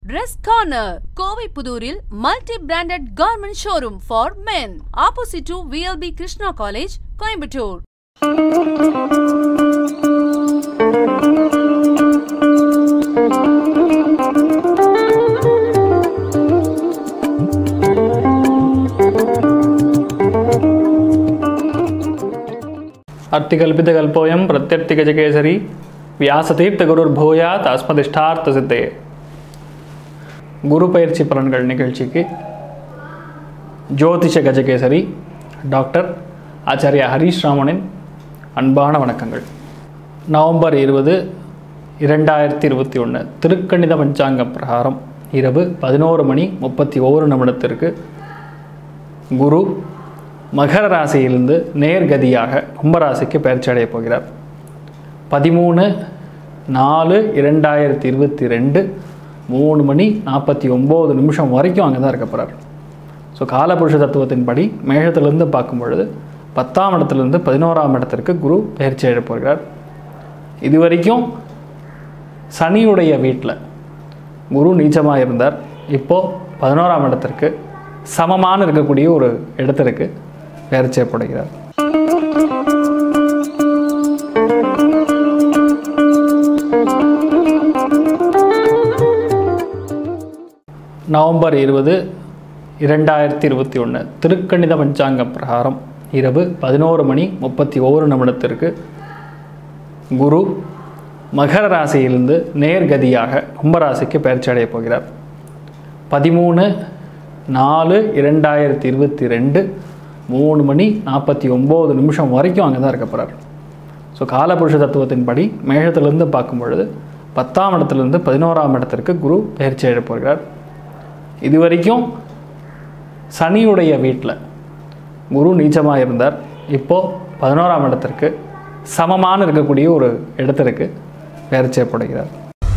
Dress Corner, Kovai புதூரில் multi branded garment showroom for men opposite to VLB Krishna college Coimbatore அர்த்திகல்பிதகல்போயம் பிரத்யர்த்திகஜகேசரி வியாசதீர்த்தகுருர்பூயாத் அஸ்மதிஷ்டார்த்த சித்தே குரு பயிற்சி பலன்கள் நிகழ்ச்சிக்கு ஜோதிஷ கஜகேசரி டாக்டர் ஆச்சாரியா ஹரீஷ் ராமனின் அன்பான வணக்கங்கள் நவம்பர் இருபது இரண்டாயிரத்தி இருபத்தி ஒன்று திருக்கணித பஞ்சாங்க பிரகாரம் இரவு பதினோரு மணி முப்பத்தி ஓரு நிமிடத்திற்கு குரு மகர ராசியிலிருந்து நேர்கதியாக கும்பராசிக்கு பயிற்சி அடையப் போகிறார் பதிமூணு நாலு இரண்டாயிரத்தி இருபத்தி ரெண்டு மூணு மணி நாற்பத்தி ஒம்பது நிமிஷம் வரைக்கும் அங்கே தான் இருக்க போகிறார் ஸோ காலபுருஷ தத்துவத்தின்படி மேஷத்திலிருந்து பார்க்கும் பொழுது பத்தாம் இடத்துலேருந்து பதினோராம் இடத்திற்கு குரு பயிற்சி அடையப் போகிறார் இது வரைக்கும் சனியுடைய வீட்டில் குரு நீச்சமாக இருந்தார் இப்போது பதினோராம் இடத்திற்கு சமமான இருக்கக்கூடிய ஒரு இடத்திற்கு பயிற்சி ஏற்படுகிறார் நவம்பர் இருபது இரண்டாயிரத்தி இருபத்தி ஒன்று திருக்கணித பஞ்சாங்க பிரகாரம் இரவு பதினோரு மணி முப்பத்தி ஓரு நிமிடத்திற்கு குரு மகர ராசியிலிருந்து நேர்கதியாக கும்பராசிக்கு பயிற்சி அடையப் போகிறார் பதிமூணு நாலு இரண்டாயிரத்தி இருபத்தி ரெண்டு மூணு மணி நாற்பத்தி ஒம்பது நிமிஷம் வரைக்கும் அங்கே தான் இருக்க போகிறார் ஸோ காலபுருஷ தத்துவத்தின்படி மேஷத்திலிருந்து பார்க்கும் பொழுது பத்தாம் இடத்துலேருந்து பதினோராம் இடத்திற்கு குரு பயிற்சி அடையப் போகிறார் இது வரைக்கும் சனியுடைய வீட்டில் குரு நீச்சமாக இருந்தார் இப்போது பதினோராம் இடத்திற்கு சமமான இருக்கக்கூடிய ஒரு இடத்திற்கு பயிற்சி ஏற்படுகிறார்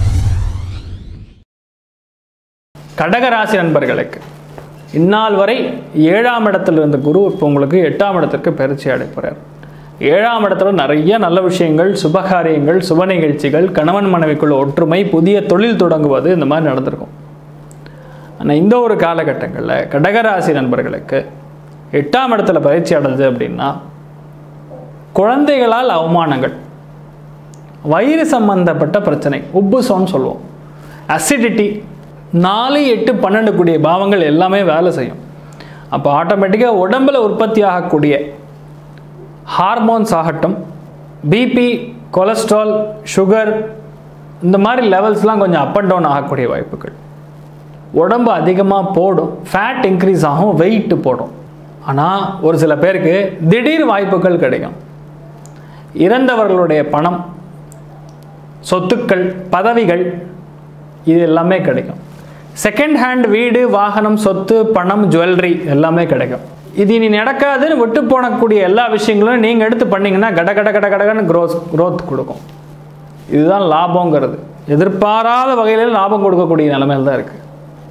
கடகராசி நண்பர்களுக்கு இந்நாள் வரை ஏழாம் இடத்துல இருந்த குரு இப்போ உங்களுக்கு எட்டாம் இடத்திற்கு பயிற்சி அடைப்புறார் ஏழாம் இடத்துல நிறைய நல்ல விஷயங்கள் சுபகாரியங்கள் சுப நிகழ்ச்சிகள் கணவன் மனைவிக்குள்ள ஒற்றுமை புதிய தொழில் தொடங்குவது இந்த மாதிரி நடந்திருக்கும் ஆனால் இந்த ஒரு காலகட்டங்களில் கடகராசி நண்பர்களுக்கு எட்டாம் இடத்துல பயிற்சி அடைஞ்சது அப்படின்னா குழந்தைகளால் அவமானங்கள் வயிறு சம்பந்தப்பட்ட பிரச்சனை உப்புசோன்னு சொல்லுவோம் அசிடிட்டி நாலு எட்டு பன்னெண்டு கூடிய பாவங்கள் எல்லாமே வேலை செய்யும் அப்போ ஆட்டோமேட்டிக்காக உடம்பில் உற்பத்தி ஆகக்கூடிய ஹார்மோன்ஸ் ஆகட்டும் பிபி கொலஸ்ட்ரால் சுகர் இந்த மாதிரி லெவல்ஸ்லாம் கொஞ்சம் அப் அண்ட் டவுன் ஆகக்கூடிய வாய்ப்புகள் உடம்பு அதிகமாக போடும் ஃபேட் இன்க்ரீஸ் ஆகும் வெயிட் போடும் ஆனால் ஒரு சில பேருக்கு திடீர் வாய்ப்புகள் கிடைக்கும் இறந்தவர்களுடைய பணம் சொத்துக்கள் பதவிகள் இது எல்லாமே கிடைக்கும் செகண்ட் ஹேண்ட் வீடு வாகனம் சொத்து பணம் ஜுவல்லரி எல்லாமே கிடைக்கும் இது இனி நடக்காதுன்னு விட்டு போனக்கூடிய எல்லா விஷயங்களும் நீங்கள் எடுத்து பண்ணீங்கன்னா கட கட கட கடகன்னு க்ரோத் க்ரோத் கொடுக்கும் இதுதான் லாபங்கிறது எதிர்பாராத வகையில் லாபம் கொடுக்கக்கூடிய நிலைமையில் தான் இருக்குது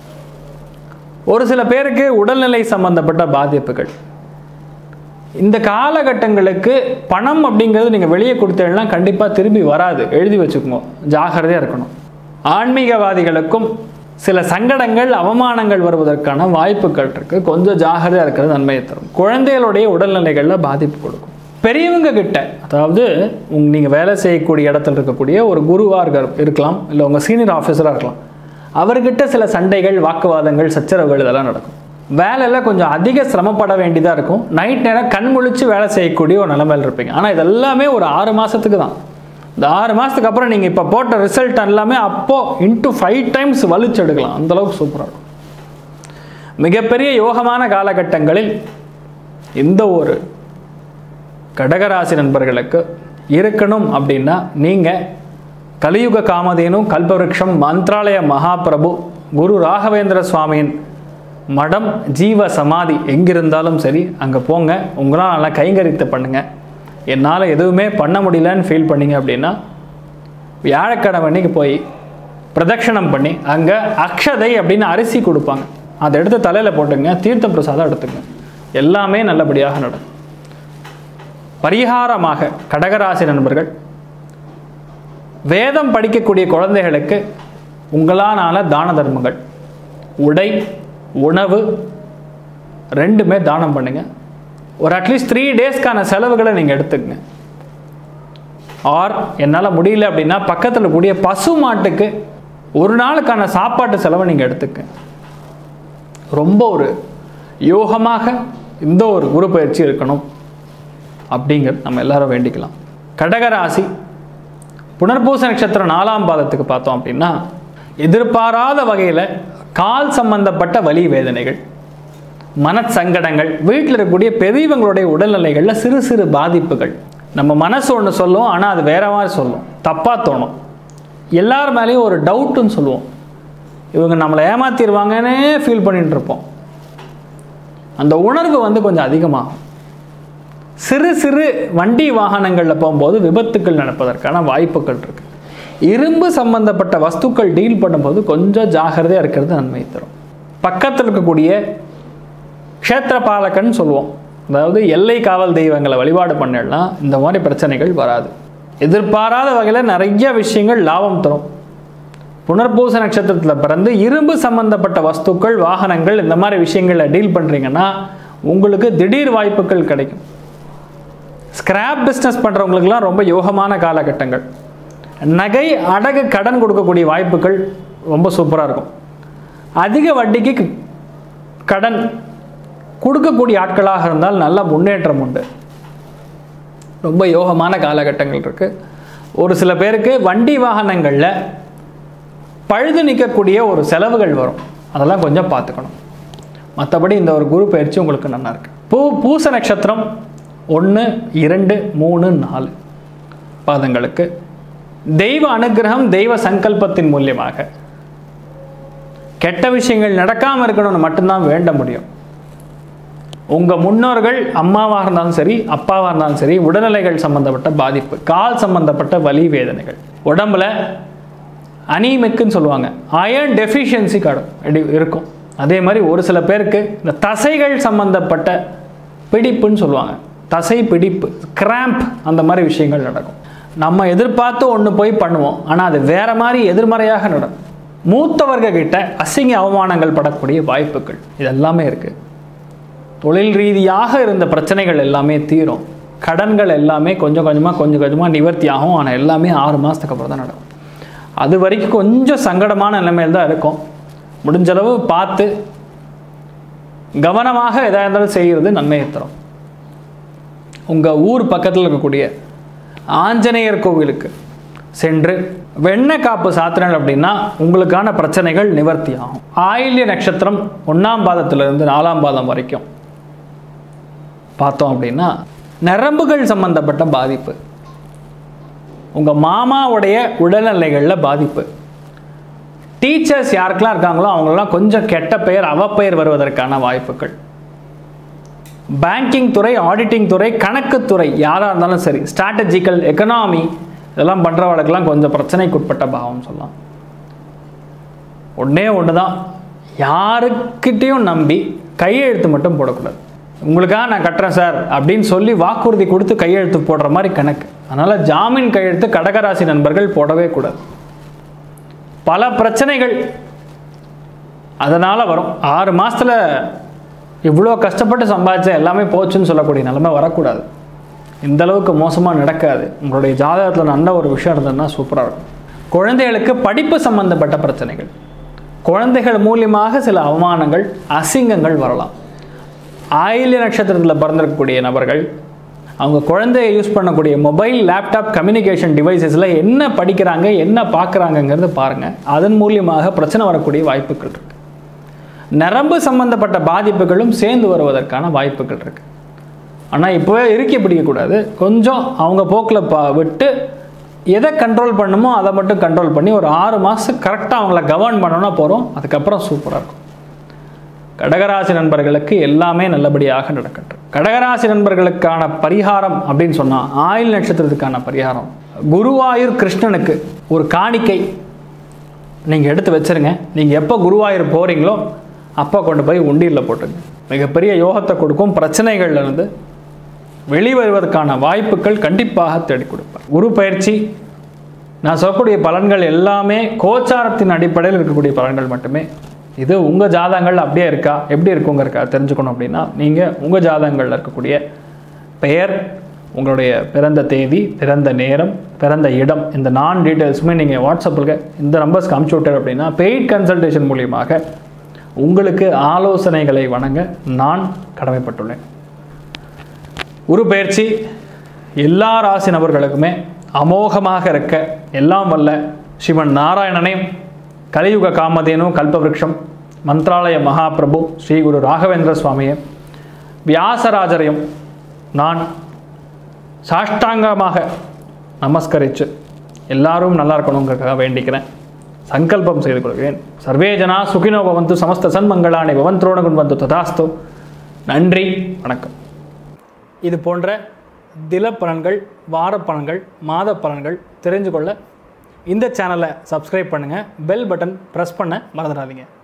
ஒரு சில பேருக்கு உடல்நிலை சம்பந்தப்பட்ட பாதிப்புகள் இந்த காலகட்டங்களுக்கு பணம் அப்படிங்கிறது நீங்கள் வெளியே கொடுத்தீங்கன்னா கண்டிப்பாக திரும்பி வராது எழுதி வச்சுக்கோங்க ஜாகிரதையாக இருக்கணும் ஆன்மீகவாதிகளுக்கும் சில சங்கடங்கள் அவமானங்கள் வருவதற்கான வாய்ப்புகள் இருக்குது கொஞ்சம் ஜாகிரதையாக இருக்கிறது நன்மையை தரும் குழந்தைகளுடைய உடல்நிலைகளில் பாதிப்பு கொடுக்கும் பெரியவங்க கிட்ட அதாவது உங் நீங்கள் வேலை செய்யக்கூடிய இடத்துல இருக்கக்கூடிய ஒரு குருவாக இருக்கலாம் இல்லை உங்கள் சீனியர் ஆஃபீஸராக இருக்கலாம் அவர்கிட்ட சில சண்டைகள் வாக்குவாதங்கள் சச்சரவுகள் இதெல்லாம் நடக்கும் வேலையில் கொஞ்சம் அதிக சிரமப்பட வேண்டியதாக இருக்கும் நைட் நேரம் கண் முழிச்சு வேலை செய்யக்கூடிய ஒரு நிலைமையில் இருப்பீங்க ஆனால் இது எல்லாமே ஒரு ஆறு மாதத்துக்கு தான் இந்த ஆறு மாதத்துக்கு அப்புறம் நீங்கள் இப்போ போட்ட ரிசல்ட் எல்லாமே அப்போது இன்ட்டு ஃபைவ் டைம்ஸ் வலிச்சு எடுக்கலாம் அந்தளவுக்கு சூப்பராக இருக்கும் மிகப்பெரிய யோகமான காலகட்டங்களில் இந்த ஒரு கடகராசி நண்பர்களுக்கு இருக்கணும் அப்படின்னா நீங்கள் கலியுக காமதேனு கல்பவருஷம் மந்த்ராலய மகாபிரபு குரு ராகவேந்திர சுவாமியின் மடம் ஜீவ சமாதி எங்கிருந்தாலும் சரி அங்கே போங்க உங்களால் நல்லா கைங்கரித்து பண்ணுங்கள் என்னால் எதுவுமே பண்ண முடியலன்னு ஃபீல் பண்ணீங்க அப்படின்னா வியாழக்கிழமை அன்னைக்கு போய் பிரதட்சணம் பண்ணி அங்கே அக்ஷதை அப்படின்னு அரிசி கொடுப்பாங்க அதை எடுத்து தலையில் போட்டுங்க தீர்த்த பிரசாதம் எடுத்துங்க எல்லாமே நல்லபடியாக நடக்கும் பரிகாரமாக கடகராசி நண்பர்கள் வேதம் படிக்கக்கூடிய குழந்தைகளுக்கு உங்களானால தான தர்மங்கள் உடை உணவு ரெண்டுமே தானம் பண்ணுங்க ஒரு அட்லீஸ்ட் த்ரீ டேஸ்க்கான செலவுகளை நீங்கள் எடுத்துக்கங்க ஆர் என்னால் முடியல அப்படின்னா பக்கத்தில் கூடிய பசு மாட்டுக்கு ஒரு நாளுக்கான சாப்பாட்டு செலவை நீங்கள் எடுத்துக்க ரொம்ப ஒரு யோகமாக இந்த ஒரு குரு பயிற்சி இருக்கணும் அப்படிங்கிறது நம்ம எல்லாரும் வேண்டிக்கலாம் கடகராசி புனர்பூச நட்சத்திரம் நாலாம் பாதத்துக்கு பார்த்தோம் அப்படின்னா எதிர்பாராத வகையில் கால் சம்பந்தப்பட்ட வலி வேதனைகள் மனசங்கடங்கள் வீட்டில் இருக்கக்கூடிய பெரியவங்களுடைய உடல்நிலைகளில் சிறு சிறு பாதிப்புகள் நம்ம மனசு ஒன்று சொல்லும் ஆனால் அது வேற மாதிரி சொல்லும் தப்பாக தோணும் எல்லார் மேலேயும் ஒரு டவுட்டுன்னு சொல்லுவோம் இவங்க நம்மளை ஏமாத்திடுவாங்கன்னே ஃபீல் பண்ணிட்டு இருப்போம் அந்த உணர்வு வந்து கொஞ்சம் அதிகமாகும் சிறு சிறு வண்டி வாகனங்களில் போகும்போது விபத்துக்கள் நடப்பதற்கான வாய்ப்புகள் இருக்கு இரும்பு சம்பந்தப்பட்ட வஸ்துக்கள் டீல் பண்ணும்போது கொஞ்சம் ஜாகிரதையாக இருக்கிறது நன்மை தரும் பக்கத்தில் இருக்கக்கூடிய க்ஷேத்திரபாலகன் சொல்லுவோம் அதாவது எல்லை காவல் தெய்வங்களை வழிபாடு பண்ணிடலாம் இந்த மாதிரி பிரச்சனைகள் வராது எதிர்பாராத வகையில் நிறைய விஷயங்கள் லாபம் தரும் புனர்பூச நட்சத்திரத்தில் பிறந்து இரும்பு சம்பந்தப்பட்ட வஸ்துக்கள் வாகனங்கள் இந்த மாதிரி விஷயங்களை டீல் பண்ணுறீங்கன்னா உங்களுக்கு திடீர் வாய்ப்புகள் கிடைக்கும் ஸ்கிராப் பிஸ்னஸ் பண்ணுறவங்களுக்குலாம் ரொம்ப யோகமான காலகட்டங்கள் நகை அடகு கடன் கொடுக்கக்கூடிய வாய்ப்புகள் ரொம்ப சூப்பராக இருக்கும் அதிக வட்டிக்கு க- கடன் கொடுக்கக்கூடிய ஆட்களாக இருந்தால் நல்ல முன்னேற்றம் உண்டு ரொம்ப யோகமான காலகட்டங்கள் இருக்குது ஒரு சில பேருக்கு வண்டி வாகனங்களில் பழுது நிற்கக்கூடிய ஒரு செலவுகள் வரும் அதெல்லாம் கொஞ்சம் பார்த்துக்கணும் மற்றபடி இந்த ஒரு குரு பயிற்சி உங்களுக்கு நல்லா இருக்கு பூ பூச நட்சத்திரம் ஒன்று இரண்டு மூணு நாலு பாதங்களுக்கு தெய்வ அனுகிரகம் தெய்வ சங்கல்பத்தின் மூலியமாக கெட்ட விஷயங்கள் நடக்காமல் இருக்கணும்னு மட்டும்தான் வேண்ட முடியும் உங்கள் முன்னோர்கள் அம்மாவாக இருந்தாலும் சரி அப்பாவாக இருந்தாலும் சரி உடல்நிலைகள் சம்பந்தப்பட்ட பாதிப்பு கால் சம்பந்தப்பட்ட வலி வேதனைகள் உடம்புல அனீமிக்குன்னு சொல்லுவாங்க அயர்ன் டெஃபிஷியன்சி கடும் இருக்கும் அதே மாதிரி ஒரு சில பேருக்கு இந்த தசைகள் சம்பந்தப்பட்ட பிடிப்புன்னு சொல்லுவாங்க தசை பிடிப்பு கிராம்ப் அந்த மாதிரி விஷயங்கள் நடக்கும் நம்ம எதிர்பார்த்து ஒன்று போய் பண்ணுவோம் ஆனால் அது வேற மாதிரி எதிர்மறையாக நடக்கும் மூத்தவர்கள் கிட்ட அசிங்க அவமானங்கள் படக்கூடிய வாய்ப்புகள் இது எல்லாமே இருக்குது தொழில் ரீதியாக இருந்த பிரச்சனைகள் எல்லாமே தீரும் கடன்கள் எல்லாமே கொஞ்சம் கொஞ்சமாக கொஞ்சம் கொஞ்சமாக நிவர்த்தி ஆகும் ஆனால் எல்லாமே ஆறு மாதத்துக்கு அப்புறம் தான் நடக்கும் அது வரைக்கும் கொஞ்சம் சங்கடமான நிலைமையில் தான் இருக்கும் முடிஞ்ச அளவு பார்த்து கவனமாக எதாக இருந்தாலும் செய்கிறது நன்மையை தரும் உங்கள் ஊர் பக்கத்தில் இருக்கக்கூடிய ஆஞ்சநேயர் கோவிலுக்கு சென்று வெண்ணெய் காப்பு சாத்திரங்கள் அப்படின்னா உங்களுக்கான பிரச்சனைகள் நிவர்த்தி ஆகும் ஆயில்ய நட்சத்திரம் ஒன்றாம் பாதத்திலிருந்து நாலாம் பாதம் வரைக்கும் பார்த்தோம் அப்படின்னா நரம்புகள் சம்பந்தப்பட்ட பாதிப்பு உங்கள் மாமாவுடைய உடல்நிலைகளில் பாதிப்பு டீச்சர்ஸ் யாருக்கெல்லாம் இருக்காங்களோ அவங்களெல்லாம் கொஞ்சம் கெட்ட பெயர் அவப்பெயர் வருவதற்கான வாய்ப்புகள் பேங்கிங் துறை ஆடிட்டிங் துறை கணக்குத்துறை யாராக இருந்தாலும் சரி ஸ்ட்ராட்டஜிக்கல் எக்கனாமி இதெல்லாம் பண்ணுறவர்களுக்கெல்லாம் கொஞ்சம் பிரச்சனைக்குட்பட்ட பாவம் சொல்லலாம் ஒன்றே ஒன்று தான் யாருக்கிட்டேயும் நம்பி கையெழுத்து மட்டும் போடக்கூடாது உங்களுக்காக நான் கட்டுறேன் சார் அப்படின்னு சொல்லி வாக்குறுதி கொடுத்து கையெழுத்து போடுற மாதிரி கணக்கு அதனால் ஜாமீன் கையெழுத்து கடகராசி நண்பர்கள் போடவே கூடாது பல பிரச்சனைகள் அதனால் வரும் ஆறு மாசத்துல இவ்வளோ கஷ்டப்பட்டு சம்பாதிச்ச எல்லாமே போச்சுன்னு சொல்லக்கூடிய நிலைமை வரக்கூடாது இந்த அளவுக்கு மோசமாக நடக்காது உங்களுடைய ஜாதகத்தில் நல்ல ஒரு விஷயம் இருந்ததுன்னா சூப்பராக இருக்கும் குழந்தைகளுக்கு படிப்பு சம்பந்தப்பட்ட பிரச்சனைகள் குழந்தைகள் மூலியமாக சில அவமானங்கள் அசிங்கங்கள் வரலாம் ஆயில்ய நட்சத்திரத்தில் பிறந்திருக்கக்கூடிய நபர்கள் அவங்க குழந்தைய யூஸ் பண்ணக்கூடிய மொபைல் லேப்டாப் கம்யூனிகேஷன் டிவைசஸில் என்ன படிக்கிறாங்க என்ன பார்க்குறாங்கங்கிறது பாருங்கள் அதன் மூலியமாக பிரச்சனை வரக்கூடிய வாய்ப்புகள் இருக்குது நரம்பு சம்பந்தப்பட்ட பாதிப்புகளும் சேர்ந்து வருவதற்கான வாய்ப்புகள் இருக்குது ஆனால் இப்போவே இறுக்கி பிடிக்கக்கூடாது கொஞ்சம் அவங்க போக்கில் பா விட்டு எதை கண்ட்ரோல் பண்ணுமோ அதை மட்டும் கண்ட்ரோல் பண்ணி ஒரு ஆறு மாதம் கரெக்டாக அவங்கள கவர்ன் பண்ணோன்னா போகிறோம் அதுக்கப்புறம் சூப்பராக இருக்கும் கடகராசி நண்பர்களுக்கு எல்லாமே நல்லபடியாக நடக்கட்டும் கடகராசி நண்பர்களுக்கான பரிகாரம் அப்படின்னு சொன்னால் ஆயுள் நட்சத்திரத்துக்கான பரிகாரம் குருவாயூர் கிருஷ்ணனுக்கு ஒரு காணிக்கை நீங்கள் எடுத்து வச்சிருங்க நீங்கள் எப்போ குருவாயூர் போகிறீங்களோ அப்போ கொண்டு போய் உண்டியலில் போட்டுங்க மிகப்பெரிய யோகத்தை கொடுக்கும் பிரச்சனைகள்ல இருந்து வெளிவருவதற்கான வாய்ப்புகள் கண்டிப்பாக தேடி கொடுப்பார் குரு பயிற்சி நான் சொல்லக்கூடிய பலன்கள் எல்லாமே கோச்சாரத்தின் அடிப்படையில் இருக்கக்கூடிய பலன்கள் மட்டுமே இது உங்கள் ஜாதகங்கள் அப்படியே இருக்கா எப்படி இருக்குங்கிறக்கா தெரிஞ்சுக்கணும் அப்படின்னா நீங்கள் உங்கள் ஜாதகங்களில் இருக்கக்கூடிய பெயர் உங்களுடைய பிறந்த தேதி பிறந்த நேரம் பிறந்த இடம் இந்த நான் டீட்டெயில்ஸுமே நீங்கள் வாட்ஸ்அப்பில் இந்த நம்பர்ஸ்க்கு அமுச்சு விட்டார் அப்படின்னா பெய்ட் கன்சல்டேஷன் மூலியமாக உங்களுக்கு ஆலோசனைகளை வழங்க நான் கடமைப்பட்டுள்ளேன் குரு பயிற்சி எல்லா ராசி நபர்களுக்குமே அமோகமாக இருக்க எல்லாம் வல்ல சிவன் நாராயணனே கலியுக காமதேனு கல்பவருஷம் மந்த்ராலய மகாபிரபு ஸ்ரீ குரு ராகவேந்திர சுவாமியை வியாசராஜரையும் நான் சாஷ்டாங்கமாக நமஸ்கரித்து எல்லாரும் நல்லா இருக்கணுங்கிறதுக்காக வேண்டிக்கிறேன் சங்கல்பம் செய்து கொள்கிறேன் சர்வே ஜனா சுகினோ பவந்து சமஸ்த சன்மங்களானி பவந்த்ரோணகுன் வந்து ததாஸ்து நன்றி வணக்கம் இது போன்ற தில பலன்கள் வார பலன்கள் மாத பலன்கள் தெரிஞ்சு கொள்ள இந்த சேனலை சப்ஸ்கிரைப் பண்ணுங்கள் பெல் பட்டன் ப்ரெஸ் பண்ண மறந்துடாதீங்க